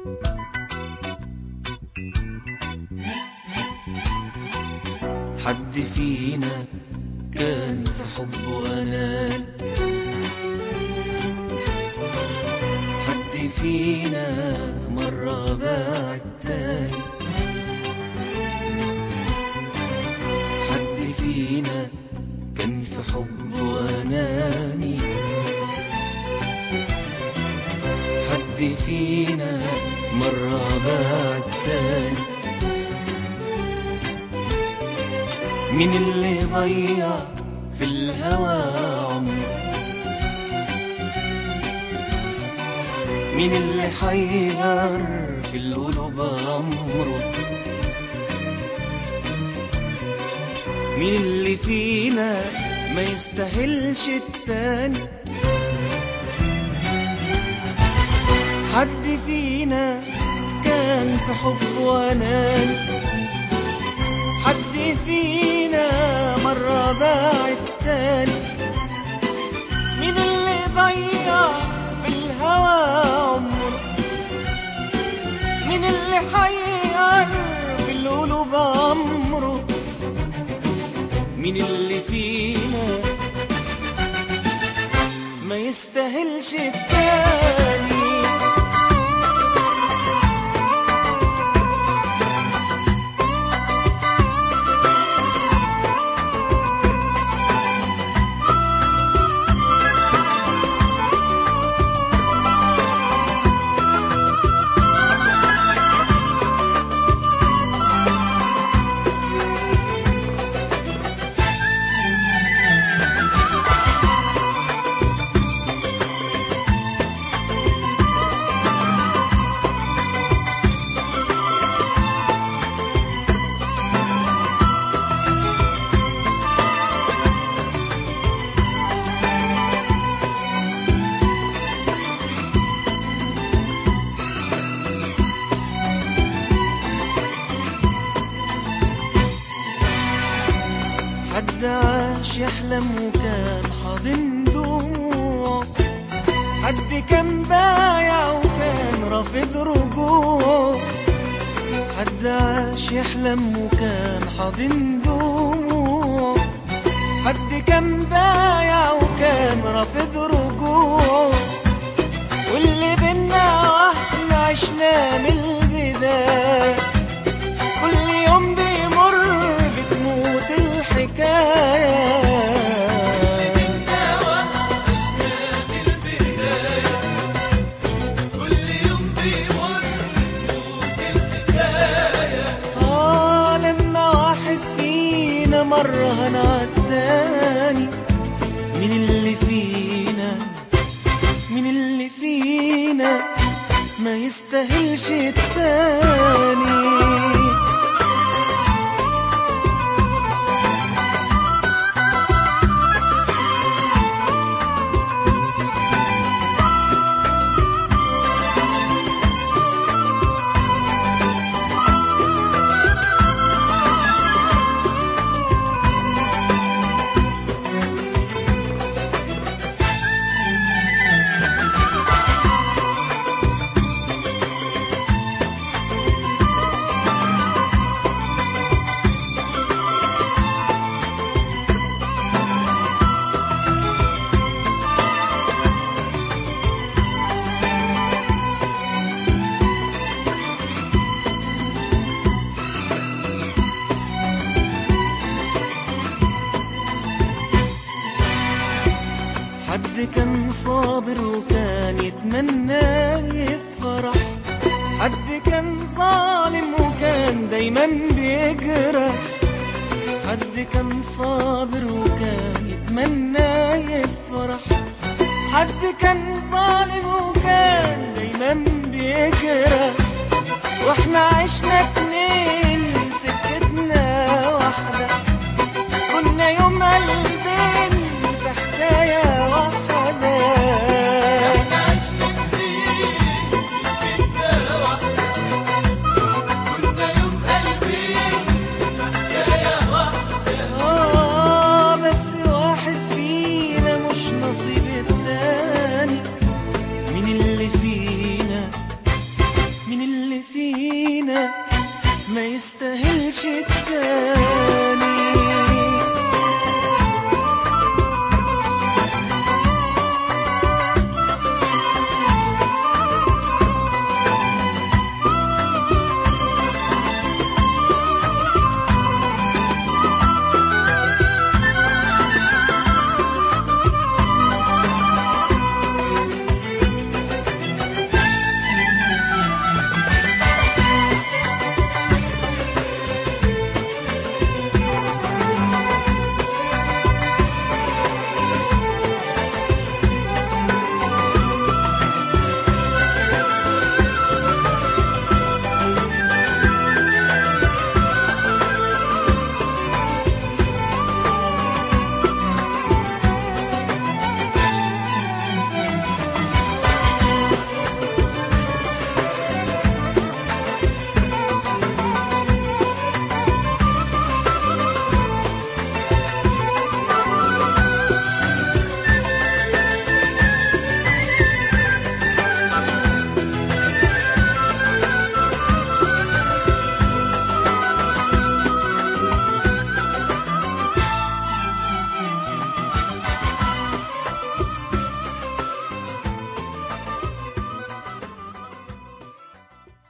حد فينا كان في حبه أنان حد فينا مرة باع التاني حد فينا كان في حبه أناني حد فينا مرة باع التاني مين اللي ضيع في الهوى عمره مين اللي حير في القلوب أمره مين اللي فينا ما يستاهلش التاني حد فينا كان في حبه أناني حد فينا مرة باع التاني مين اللي ضيع في الهوى عمره مين اللي حير في القلوب أمره مين اللي فينا ما يستاهلش التاني حد عاش يحلم وكان حاضن دموع حد كان بايع وكان رافض رجوع حد عاش يحلم وكان حاضن دموع حد كان بايع وكان رافض رجوع واللي بينا واحنا عشنا من البداية كل يوم بيمر بتموت الحكاية آه لما واحد فينا مرة هنعداني مين اللي فينا مين اللي فينا ما يستاهلش التاني حد كان صابر وكان يتمنى يفرح حد كان ظالم وكان دايما بيجرح حد كان صابر وكان يتمنى يفرح حد كان ظالم